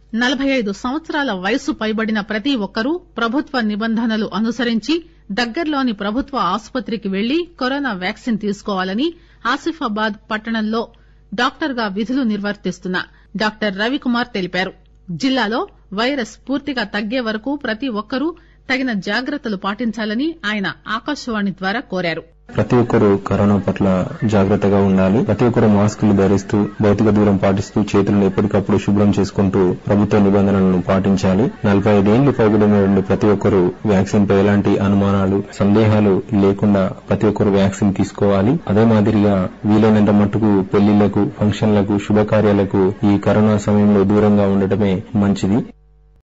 నలబై ఐదు సంవత్సరాల వయసు పైబడిన ప్రతి ఒక్కరూ ప్రభుత్వ నిబంధనలు అనుసరించి దగ్గర్లోని ప్రభుత్వ ఆసుపత్రికి వెళ్లి కరోనా వ్యాక్సిన్ తీసుకోవాలని ఆసిఫాబాద్ పట్టణంలో డాక్టర్ గా విధులు నిర్వర్తిస్తున్న డాక్టర్ రవికుమార్ తెలిపారు జిల్లాలో వైరస్ పూర్తిగా తగ్గే వరకు ప్రతి ఒక్కరూ తగిన జాగ్రత్తలు పాటించాలని ఆయన ఆకాశవాణి ద్వారా కోరారు ప్రతి ఒక్కరూ కరోనా పట్ల జాగ్రత్తగా ఉండాలి ప్రతి ఒక్కరూ మాస్కులు ధరిస్తూ భౌతిక దూరం పాటిస్తూ చేతులను ఎప్పటికప్పుడు శుభ్రం చేసుకుంటూ ప్రభుత్వ నిబంధనలను పాటించాలి నలభై ఐదేళ్లు పైబడిన ప్రతి ఒక్కరూ వ్యాక్సిన్ పై ఎలాంటి అనుమానాలు సందేహాలు లేకుండా ప్రతి ఒక్కరూ వ్యాక్సిన్ తీసుకోవాలి అదే మాదిరిగా వీలైనంత మట్టుకు పెళ్లిళ్లకు ఫంక్షన్లకు శుభకార్యాలకు ఈ కరోనా సమయంలో దూరంగా ఉండటమే మంచిది